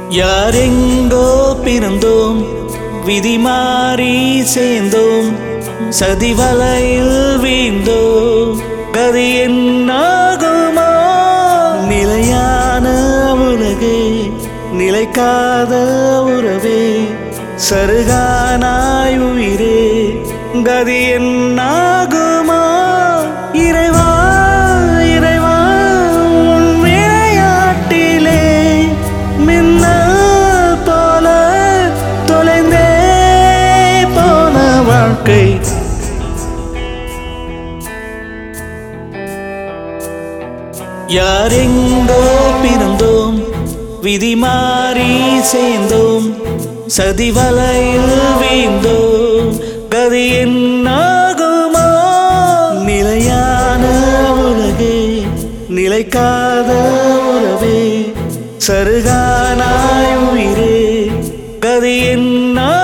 யாரெங்கோ பிறந்தோம் விதி மாறி சேர்ந்தோம் சதிவலையில் வீழ்ந்தோம் கதி என்னாகுமோ நிலையான உலகே நிலைக்காத உறவே சருகானாய் உயிரே கதி என்னாகுமோ இறைவா இறைவா உன் விளையாட்டிலே மின்னல் போல தொலைந்தே போன வாழ்க்கை யாரெங்கோ பிறந்தோம் விதி மாறி சேர்ந்தோம் சதிவலையில் வீழ்ந்தோம் கதி என்னாகுமோ நிலையான உலகே நிலைக்காத உறவே சருகானாய் உயிரே கதி என்ன